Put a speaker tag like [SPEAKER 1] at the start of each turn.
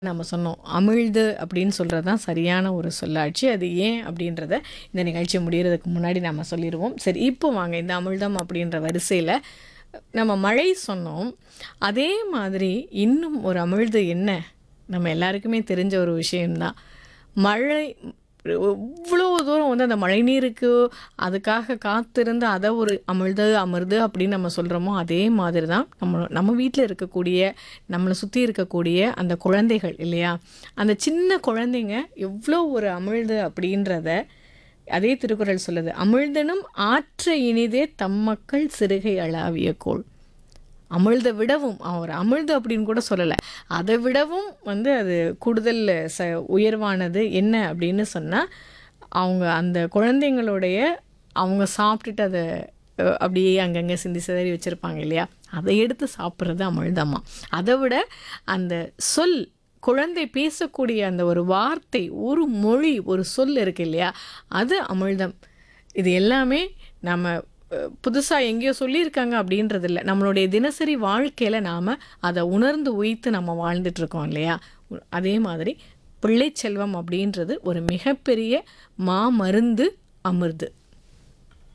[SPEAKER 1] நம்ம சொன்னோம். அமிழ்து அப்படின்னு சொல்றது தான் சரியான ஒரு சொல்லாட்சி. அது ஏன் அப்படின்றத இந்த நிகழ்ச்சி முடியறதுக்கு முன்னாடி நம்ம சொல்லிருவோம். சரி இப்போ வாங்க இந்த அமிழ்தம் அப்படின்ற வரிசையில நம்ம மழை சொன்னோம். அதே மாதிரி இன்னும் ஒரு அமிழ்து என்ன? நம்ம எல்லாருக்குமே தெரிஞ்ச ஒரு விஷயம் தான். மழை எவ்வளோ தூரம் வந்து அந்த மழைநீருக்கு அதுக்காக காத்திருந்து அத ஒரு அமிழ்து, அமிர்து அப்படின்னு நம்ம சொல்றோமோ, அதே மாதிரி தான் நம்ம நம்ம வீட்ல இருக்கக்கூடிய, நம்மள சுத்தி இருக்கக்கூடிய அந்த குழந்தைகள் இல்லையா? அந்த சின்ன குழந்தைங்க எவ்வளோ ஒரு அமிழ்து அப்படின்றத அதே திருக்குறள் சொல்லுது. "அமிழ்தனும் ஆற்ற இனிதே தம்மக்கள் சிறுகை அளாவிய கோள்." அமிழ்த விடவும் அவர் அமிழ்து அப்படின்னு கூட சொல்லல. அத விடவும் வந்து அது கூடுதல் ச உயர்வானது என்ன அப்படின்னு சொன்னா, அவங்க அந்த குழந்தைங்களுடைய அவங்க சாப்பிட்டுட்டு அத அ அப்படியே அங்கங்க சிந்தி சிதறி வச்சிருப்பாங்க இல்லையா? அத எடுத்து சாப்பிடுறது அமிழ்தமாம். அத விட அந்த சொல் குழந்தை பேசக்கூடிய அந்த ஒரு வார்த்தை, ஒரு மொழி, ஒரு சொல் இருக்கு இல்லையா? அது அமிழ்தம். இது எல்லாமே நம்ம அ புதுசா எங்கேயோ சொல்லியிருக்காங்க அப்படின்றது இல்ல. நம்மளுடைய தினசரி வாழ்க்கையில நாம அத உணர்ந்து உய்த்து நம்ம வாழ்ந்துட்டு இருக்கோம் இல்லையா? அதே மாதிரி பிள்ளைச் செல்வம் அப்படின்றது ஒரு மிகப்பெரிய மாமருந்து அமிர்து.